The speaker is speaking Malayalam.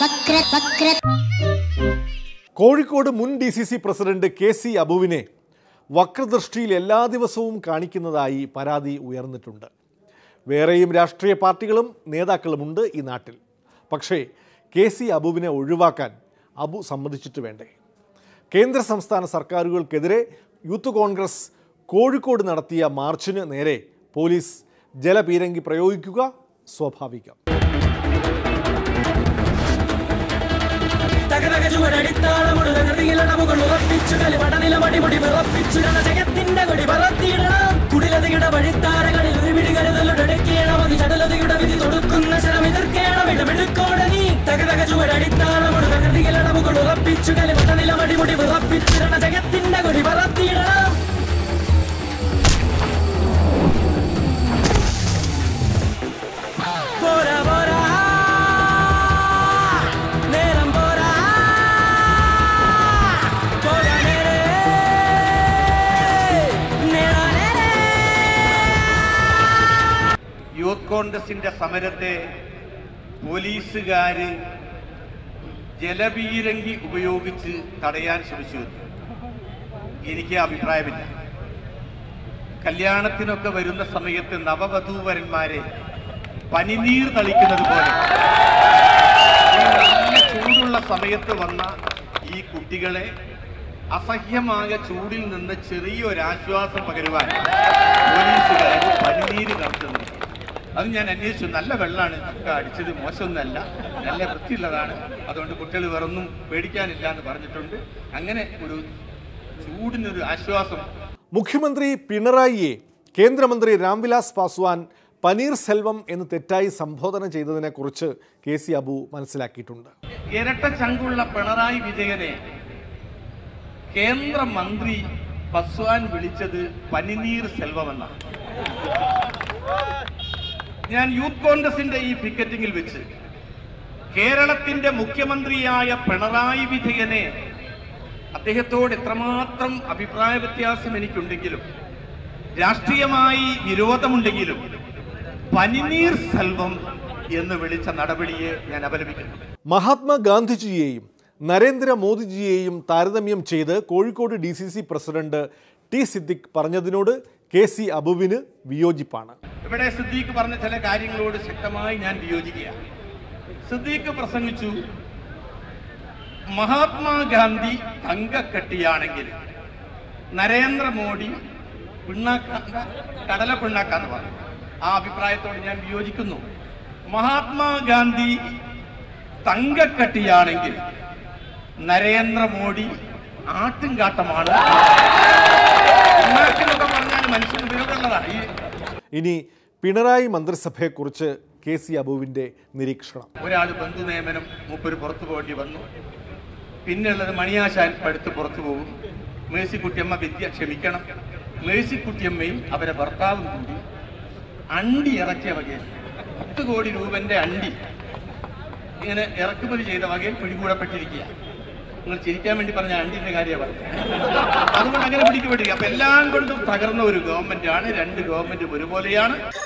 വക്ര വക്ര കോഴിക്കോട് മുൻ D C C president K C അബുവിനെ വക്രദൃഷ്ടിയിൽ എല്ലാ ദിവസവും കാണിക്കുന്നതായി പരാതി ഉയർന്നിട്ടുണ്ട് വേറെയും രാഷ്ട്രീയ പാർട്ടികളും നേതാക്കളുമുണ്ട് ഈ നാട്ടിൽ പക്ഷേ കെ സി അബുവിനെ ഒഴിവാക്കാൻ അബു സമ്മതിച്ചിട്ട് വേണ്ടേ കേന്ദ്ര സംസ്ഥാന സർക്കാരുകൾക്കെതിരെ യൂത്ത് കോൺഗ്രസ് കോഴിക്കോട് നടത്തിയ മാർച്ചിന് നേരെ പോലീസ് ജലപീരങ്കി പ്രയോഗിക്കുക സ്വാഭാവികം തകതക ചുവടടിത്താളമുടനീലടമുകൾ കളിപടനിലമടിമുടി വിറപ്പിച്ചു ജഗത്തിന്റെ കൊടി പറത്തിയിടണം കുടിലതയുടെ വഴിത്താരകളിൽ ഒരു പിടി കരുതലുടക്കണം അത് ചടലതയുടെ വിധി തൊടുക്കുന്ന ശരം എതിർക്കണം ഇടമെടുക്കോടെ നീ തകതക ചുവടടിത്താളമുടനീലടമുകൾ ഉറപ്പിച്ചു കളിപടനിലമടിമുടി വിറപ്പിച്ചു ജഗത്തിന്റെ കൊടി പറത്തിയിടണം പോരാ പോരാ നേരം പോരാ പോരാ നേരെ നേരാ നേരെ യൂത്ത് കോൺഗ്രസിന്റെ സമരത്തെ പോലീസുകാര് ജലപീരങ്കി ഉപയോഗിച്ച് തടയാൻ ശ്രമിച്ചു എനിക്ക് അഭിപ്രായമില്ല കല്യാണത്തിനൊക്കെ വരുന്ന സമയത്ത് നവവധൂവരന്മാരെ പനിനീർ തളിക്കുന്നത് പോലെ ഈ നല്ല ചൂടുള്ള സമയത്ത് വന്ന ഈ കുട്ടികളെ അസഹ്യമായ ചൂടിൽ നിന്ന് ചെറിയൊരാശ്വാസം പകരുവാൻ പോലീസുകാർ പനിനീര് നടത്തുന്നു അത് ഞാൻ അന്വേഷിച്ചു നല്ല വെള്ളമാണ് ഒക്കെ അടിച്ചത് മോശമൊന്നല്ല നല്ല വൃത്തിയുള്ളതാണ് അതുകൊണ്ട് കുട്ടികൾ വേറൊന്നും പേടിക്കാനില്ല എന്ന് പറഞ്ഞിട്ടുണ്ട് അങ്ങനെ ഒരു ചൂടിനൊരു ആശ്വാസം മുഖ്യമന്ത്രി പിണറായിയെ കേന്ദ്രമന്ത്രി രാംവിലാസ് പാസ്വാൻ പനീർ സെൽവം എന്ന് തെറ്റായി സംബോധന ചെയ്തതിനെക്കുറിച്ച് കെ സി അബു മനസ്സിലാക്കിയിട്ടുണ്ട് ഇരട്ട ചങ്കുള്ള പിണറായി വിജയനെ കേന്ദ്രമന്ത്രി പസ്വാൻ വിളിച്ചത് പനിനീർ സെൽവമെന്നാണ് ഞാൻ യൂത്ത് കോൺഗ്രസിന്റെ ഈ പിക്കറ്റിംഗിൽ വെച്ച് കേരളത്തിന്റെ മുഖ്യമന്ത്രിയായ പിണറായി വിജയനെ അദ്ദേഹത്തോട് എത്രമാത്രം അഭിപ്രായ വ്യത്യാസം എനിക്കുണ്ടെങ്കിലും രാഷ്ട്രീയമായി വിരോധമുണ്ടെങ്കിലും പനിനീർ സെൽവം എന്ന് വിളിച്ച നടപടിയെ ഞാൻ അപലപിക്കുന്നു മഹാത്മാഗാന്ധിജിയെയും നരേന്ദ്രമോദിജിയെയും താരതമ്യം ചെയ്ത് Kozhikode D C C president T Siddique പറഞ്ഞതിനോട് കെ സി അബുവിന് വിയോജിപ്പാണ് ഇവിടെ സിദ്ദീഖ് പറഞ്ഞ ചില കാര്യങ്ങളോട് ശക്തമായി ഞാൻ വിയോജിക്കുകയാണ് സിദ്ദീഖ് പ്രസംഗിച്ചു മഹാത്മാഗാന്ധി തങ്കക്കട്ടിയാണെങ്കിൽ നരേന്ദ്രമോദി പിണ്ണാക്ക കടല പിണ്ണാക്കാന്ന് പറഞ്ഞു ആ അഭിപ്രായത്തോട് ഞാൻ വിയോജിക്കുന്നു മഹാത്മാഗാന്ധി തങ്കക്കട്ടിയാണെങ്കിൽ നരേന്ദ്രമോദി ആട്ടിൻകാട്ടമാണ് പിണ്ണാക്കെന്നൊക്കെ പറഞ്ഞാൽ മനുഷ്യന് ഉപയോഗമുള്ളതാണ് ഈ ഇനി പിണറായി മന്ത്രിസഭയെക്കുറിച്ച് കെ സി അബുവിൻ്റെ നിരീക്ഷണം ഒരാൾ ബന്ധു നിയമനം മൂപ്പര് പുറത്തു പോകേണ്ടി വന്നു പിന്നെയുള്ളത് മണിയാശാൻ പടുത്ത് പുറത്തു പോകും മേഴ്സിക്കുട്ടിയമ്മ വിദ്യ ക്ഷമിക്കണം മേഴ്സിക്കുട്ടിയമ്മയും അവരെ ഭർത്താവും കൂടി അണ്ടി ഇറക്കിയ വകയിൽ പത്ത് കോടി രൂപന്റെ അണ്ടി ഇങ്ങനെ ഇറക്കുമതി ചെയ്ത വകയിൽ പിടികൂടപ്പെട്ടിരിക്കുക നിങ്ങൾ ചിരിക്കാൻ വേണ്ടി പറഞ്ഞ അണ്ടിന്റെ കാര്യമാണ് പറഞ്ഞത് അതുകൊണ്ട് അങ്ങനെ പിടിക്കപ്പെട്ടിരിക്കുക അപ്പൊ എല്ലാം കൊണ്ടും തകർന്ന ഒരു ഗവൺമെന്റ് ആണ് രണ്ട് ഗവൺമെന്റും ഒരുപോലെയാണ്